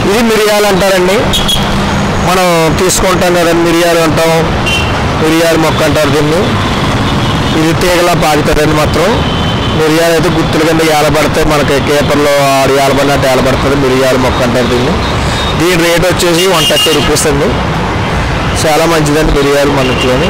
ఇది మిరియాలు అంటారండి మనం తీసుకుంటాం కదండి మిరియాలు అంటాం మిరియాల మొక్క అంటారు దీన్ని ఇది తీగలా పాకుతుందండి మొత్తం మిరియాలు అయితే గుర్తులు కింద ఏలబడితే మనకి కేపర్లో ఆడు ఏలబడినట్టు ఏలబడుతుంది మిరియాల మొక్క అంటారు దీన్ని దీని రేట్ వచ్చేసి వన్ థర్టీ రూపీస్ అండి చాలా మంచిదండి మిరియాలు మనకిలోని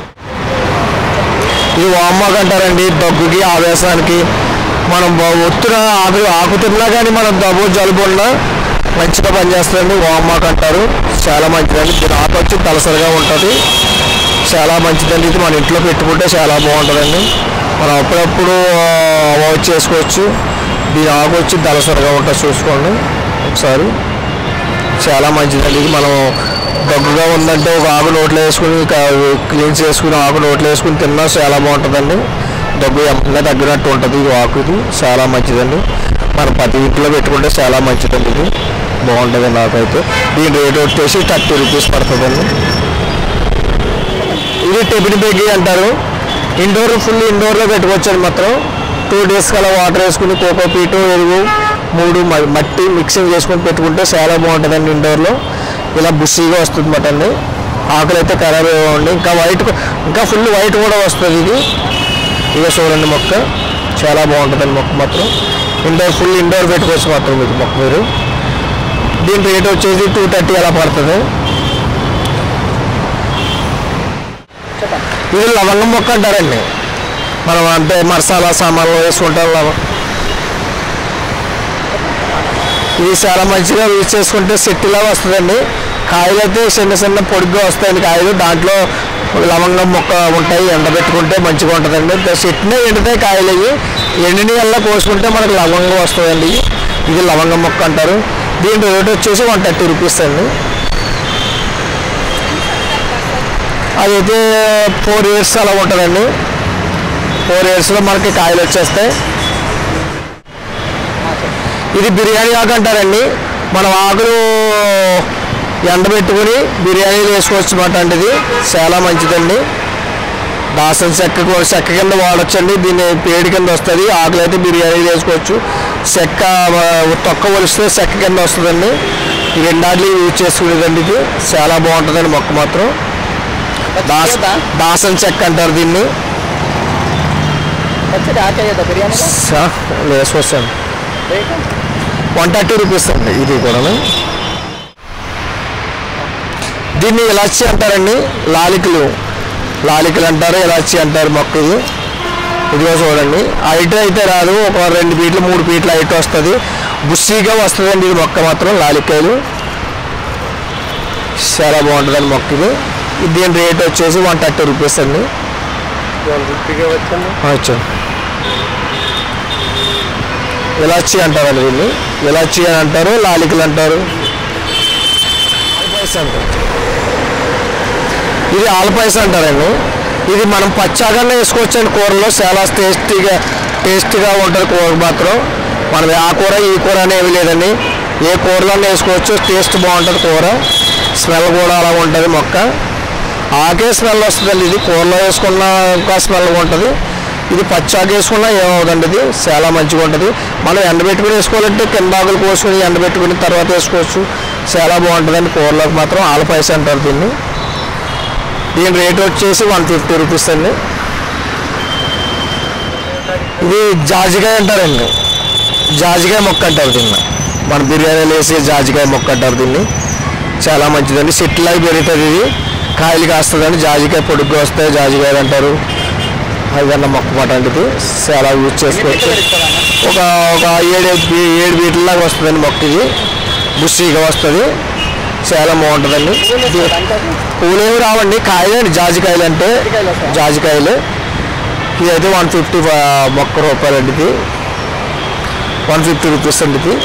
ఇది వామ్మాకు అంటారండి దగ్గుకి ఆవేశానికి మనం బా- ఒత్తున ఆకు ఆకు తిన్నా కానీ మనం దగ్గు జలుబు ఉన్నా మంచిగా పనిచేస్తుందండి వామ్మాకు అంటారు చాలా మంచిదండి దీని ఆకు వచ్చి తలసరిగా ఉంటుంది చాలా మంచిదండి ఇది మన ఇంట్లో పెట్టుకుంటే చాలా బాగుంటుందండి మనం అప్పుడప్పుడు అవాయిడ్ చేసుకోవచ్చు దీని ఆకు వచ్చి దళసరిగా ఉంటుంది చూసుకోండి ఒకసారి చాలా మంచిదండి ఇది మనం దగ్గుగా ఉందంటే ఒక ఆకు నోట్లో వేసుకుని క్లీన్ చేసుకుని ఆకు నోట్లో వేసుకుని తిన్నా చాలా బాగుంటుందండి దగ్గు ఎంతగా తగ్గినట్టు ఉంటుంది ఈ ఆకు ఇది చాలా మంచిదండి మన ప్రతి ఇంట్లో పెట్టుకుంటే చాలా మంచిదండి ఇది బాగుంటుంది నాకైతే దీని రేట్ వచ్చేసి థర్టీ రూపీస్ పడుతుందండి ఇది టెబిని బెగ్గి అంటారు ఇండోర్ ఫుల్ ఇండోర్లో పెట్టుకోవచ్చండి మాత్రం టూ డేస్ కల్లా వాటర్ వేసుకుని కోకోపీటు ఎరువు మూడు మ- మట్టి మిక్సింగ్ చేసుకొని పెట్టుకుంటే చాలా బాగుంటుందండి ఇండోర్లో ఇలా బుషీగా వస్తుంది మాట అండి ఆకులు అయితే ఖరాబ్ అవ్వండి ఇంకా వైట్ ఇంకా ఫుల్ వైట్ కూడా వస్తుంది ఇది ఇక చూడండి మొక్క చాలా బాగుంటుందండి మొక్క మాత్రం ఇండోర్ ఫుల్ ఇండోర్ పెట్టుకోవచ్చు మాత్రం మీకు మొక్క మీరు దీని రేట్ వచ్చేసి టూ థర్టీ అలా పడుతుంది ఇది లవంగం మొక్క అంటారండి మనం అంటే మసాలా సామాన్లు వేసుకుంటాం లవం ఇది చాలా మంచిగా యూజ్ చేసుకుంటే సెట్టిలా వస్తుందండి కాయలు అయితే చిన్న చిన్న పొడిగ్గా వస్తాయండి కాయలు దాంట్లో లవంగం మొక్క ఉంటాయి ఎండబెట్టుకుంటే మంచిగా ఉంటుందండి చెట్టునే ఎండితే కాయలు అవి ఎండిని వల్ల కోసుకుంటే మనకు లవంగం వస్తుందండి ఇది లవంగం మొక్క అంటారు దీని రేట్ వచ్చేసి వన్ థర్టీ రూపీస్ అండి అదైతే ఫోర్ ఇయర్స్ అలా ఉంటుందండి ఫోర్ ఇయర్స్లో మనకి కాయలు వచ్చేస్తాయి ఇది బిర్యానీ ఆకు అంటారండి మనం ఆకులు ఎండబెట్టుకుని బిర్యానీలు వేసుకోవచ్చు అన్నమాట అండి ఇది చాలా మంచిదండి దాసం చెక్క కూ- చెక్క కింద వాడచ్చండి దీన్ని పేడి కింద వస్తుంది ఆకులు అయితే బిర్యానీ వేసుకోవచ్చు చెక్క ఆ, తొక్క ఒలిస్తే చెక్క కింద వస్తుందండి ఈ రెండాట్లు యూజ్ చేసుకునేదండి ఇది చాలా బాగుంటుందండి మొక్క మాత్రం దాస్ దాసం చెక్క అంటారు దీన్ని పచ్చడి ఆకేయదా బిర్యానీ వేసుకొస్తాను వన్ థర్టీ రూపీస్ అండి ఇది కూడా దీన్ని ఇలాచి అంటారండి లాలికలు లాలికలు అంటారు ఇలాచి అంటారు మొక్క ఇది ఇదిగో చూడండి హైట్ అయితే రాదు ఒక రెండు ఫీట్లు మూడు ఫీట్ల హైట్ వస్తుంది బుస్సీగా వస్తుందండి ఇది మొక్క మాత్రం లాలికాయలు చాలా బాగుంటుందండి మొక్క ఇది ఇది దీని రేట్ వచ్చేసి వన్ థర్టీ రూపీస్ అండి వచ్చు ఇలాచి అంటారండి దీన్ని ఇలాచి అని అంటారు లాలికలు అంటారు ఆల్పైస్ అంటారు ఇది ఆల్పైస్ అంటారండి ఇది మనం పచ్చాగానే వేసుకోవచ్చండి కూరలో చాలా టేస్టీగా టేస్టీగా ఉంటుంది కూర మాత్రం మనం ఆ కూర ఈ కూర అనేవి లేదండి ఏ కూరలో వేసుకోవచ్చు టేస్ట్ బాగుంటుంది కూర స్మెల్ కూడా అలా ఉంటుంది మొక్క ఆకే స్మెల్ వస్తుందండి ఇది కూరలో వేసుకున్న ఇంకా స్మెల్ ఉంటుంది ఇది పచ్చాకు వేసుకున్నా ఏమవుతుంది ఇది చాలా మంచిగా ఉంటుంది మనం ఎండబెట్టుకుని వేసుకోవాలంటే కింద ఆకులు కోసుకుని ఎండబెట్టుకుని తర్వాత వేసుకోవచ్చు చాలా బాగుంటుందండి కూరలోకి మాత్రం ఆలపాయస అంటారు దీన్ని దీని రేట్ వచ్చేసి వన్ ఫిఫ్టీ రూపీస్ అండి ఇది జాజికాయ అంటారండి జాజికాయ మొక్క అంటారు దీన్ని మన బిర్యానీలు వేసి జాజికాయ మొక్క అంటారు దీన్ని చాలా మంచిదండి చెట్టులాగా పెరుగుతుంది ఇది కాయలు కాస్తుందండి జాజికాయ పొడుగ్గా వస్తాయి జాజికాయలు అంటారు అదన్న మొక్క మాట అండి ఇది చాలా యూజ్ చేసుకోవచ్చు ఒక ఒక ఏడు ఏడు వీటిలాగా వస్తుందండి మొక్క ఇది బుషీగా వస్తుంది చాలా బాగుంటుందండి పూలు ఏమి రావండి కాయలండి జాజికాయలు అంటే జాజికాయలు ఇది అయితే వన్ ఫిఫ్టీ మొక్క రూపాయలు అండి ఇది వన్ ఫిఫ్టీ రూపీస్ అండి ఇది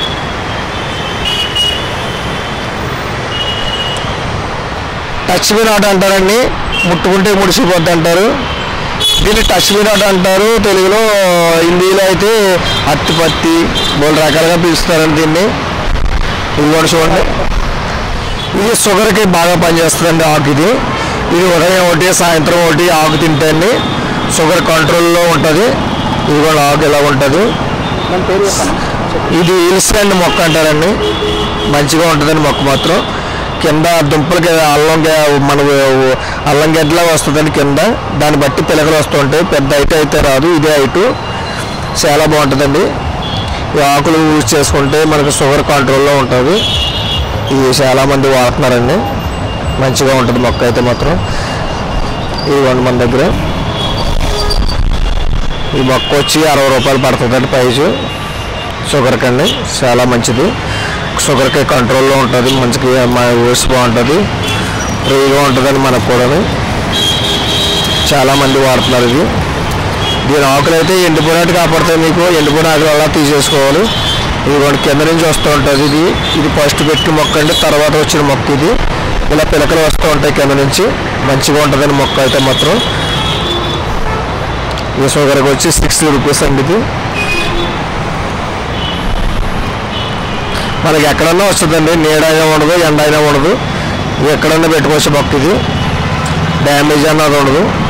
టచ్ మీ నాట్ అంటారండి ముట్టుకుంటే ముడిసిపోద్ది అంటారు దీన్ని టచ్ మీ నాట్ అంటారు తెలుగులో హిందీలో అయితే అత్తిపత్తి మూడు రకాలుగా పిలుస్తారండి దీన్ని ఇది కూడా చూడండి ఇది షుగర్కి బాగా పనిచేస్తుందండి ఆకు ఇది ఇది ఉదయం ఒకటి సాయంత్రం ఒకటి ఆకు తింటండి షుగర్ కంట్రోల్లో ఉంటుంది ఇది కూడా ఆకు ఇలా ఉంటుంది మన పేరు చెప్పాను ఇది ఇన్స్టెంట్ మొక్క అంటారండి మంచిగా ఉంటుందండి మొక్క మాత్రం కింద దుంపలకి అల్లం గె- మన అల్లం గడ్డలా వస్తుందండి కింద దాన్ని బట్టి పిలకలు వస్తుంటాయి పెద్ద హైట్ అయితే రాదు ఇదే హైటు చాలా బాగుంటుందండి ఈ ఆకులు యూజ్ చేసుకుంటే మనకు షుగర్ కంట్రోల్లో ఉంటుంది ఇది చాలామంది వాడుతున్నారండి మంచిగా ఉంటుంది మొక్క అయితే మాత్రం ఇదిగోండి మన దగ్గర ఈ మొక్క వచ్చి అరవై రూపాయలు పడుతుందండి ప్రైజు షుగర్ కండి చాలా మంచిది షుగర్కి కంట్రోల్లో ఉంటుంది మంచిగా మన వేస్ట్ బాగుంటుంది ఫ్రీగా ఉంటుందండి మనకు కూడా చాలామంది వాడుతున్నారు ఇది దీని ఆకులు అయితే ఎండిపోయినట్టు కాపాడుతాయి మీకు ఎండిపోయిన ఆకులు అలా తీసేసుకోవాలి ఇది కూడా కింద నుంచి వస్తూ ఉంటుంది ఇది ఇది ఫస్ట్ పెట్టిన మొక్క అండి తర్వాత వచ్చిన మొక్క ఇది ఇలా పిలకలు వస్తూ ఉంటాయి కింద నుంచి మంచిగా ఉంటుందండి మొక్క అయితే మాత్రం ఈ షుగర్కి వచ్చి సిక్స్టీ రూపీస్ అండి ఇది మనకి ఎక్కడన్నా వస్తుందండి నీడ అయినా ఉండదు ఎండ అయినా ఉండదు ఎక్కడన్నా పెట్టుకోవచ్చు మొక్క ఇది డ్యామేజ్ అన్నది ఉండదు